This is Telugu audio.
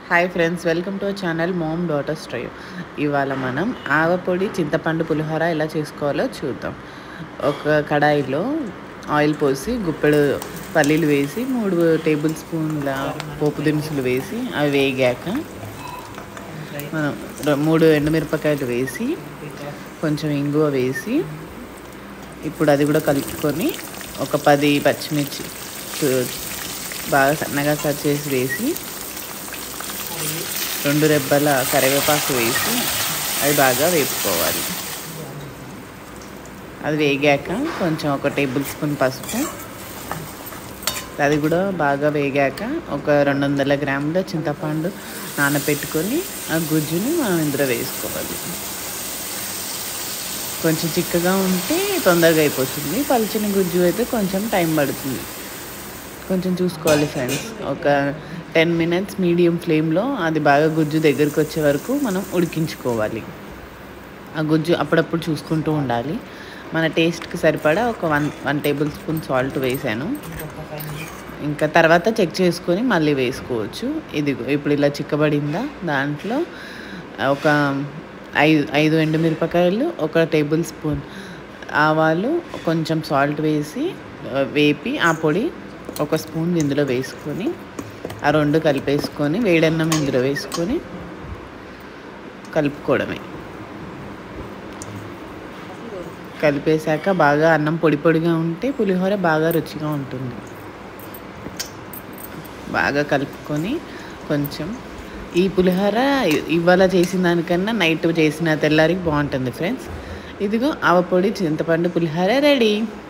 hi friends welcome to channel mom daughter స్ట్రై ఇవాళ మనం ఆవపొడి చింతపండు పులిహోర ఎలా చేసుకోవాలో చూద్దాం ఒక కడాయిలో ఆయిల్ పోసి గుప్పెడు పల్లీలు వేసి మూడు టేబుల్ స్పూన్ల పోపు దినుసులు వేసి అవి వేగాక మనం ర- మూడు ఎండుమిరపకాయలు వేసి కొంచెం ఇంగువ వేసి ఇప్పుడు అది కూడా కలుపుకొని ఒక పది పచ్చిమిర్చి చు- బాగా సన్నగా కట్ చేసి వేసి రెండు రెబ్బల కరివేపాకు వేసి అది బాగా వేపుకోవాలి అది వేగాక కొంచెం ఒక టేబుల్ స్పూన్ పసుపు అది కూడా బాగా వేగాక ఒక రెండు వందల గ్రాముల చింతపండు నానబెట్టుకొని ఆ గుజ్జుని మనం ఇందులో వేసుకోవాలి కొంచెం చిక్కగా ఉంటే తొందరగా అయిపోతుంది పలుచని గుజ్జు అయితే కొంచెం టైం పడుతుంది కొంచెం చూసుకోవాలి ఫ్రెండ్స్ ఒక టెన్ మినిట్స్ మీడియం ఫ్లేమ్లో అది బాగా గుజ్జు దగ్గరికి వచ్చే వరకు మనం ఉడికించుకోవాలి ఆ గుజ్జు అప్పుడప్పుడు చూసుకుంటూ ఉండాలి మన టేస్ట్కి సరిపడా ఒక one one tablespoon salt వేసాను ఇంకా తర్వాత చెక్ చేసుకొని మళ్ళీ వేసుకోవచ్చు ఇది ఇప్పుడు ఇలా చిక్కబడిందా దాంట్లో ఒక ఐదు ఐదు ఎండుమిరపకాయలు ఒక టేబుల్ స్పూన్ ఆవాలు కొంచెం సాల్ట్ వేసి ఆ, వేపి ఆ పొడి ఒక స్పూన్ ఇందులో వేసుకొని ఆ రెండు కలిపేసుకొని వేడన్నం ఇందులో వేసుకొని కలుపుకోవడమే కలిపేశాక బాగా అన్నం పొడి పొడిగా ఉంటే పులిహోర బాగా రుచిగా ఉంటుంది బాగా కలుపుకొని కొంచెం ఈ పులిహోర ఇ- ఇవాళ చేసిన దానికన్నా నైట్ చేసిన తెల్లారికి బాగుంటుంది ఫ్రెండ్స్ ఇదిగో ఆవపొడి చింతపండు పులిహోర రెడీ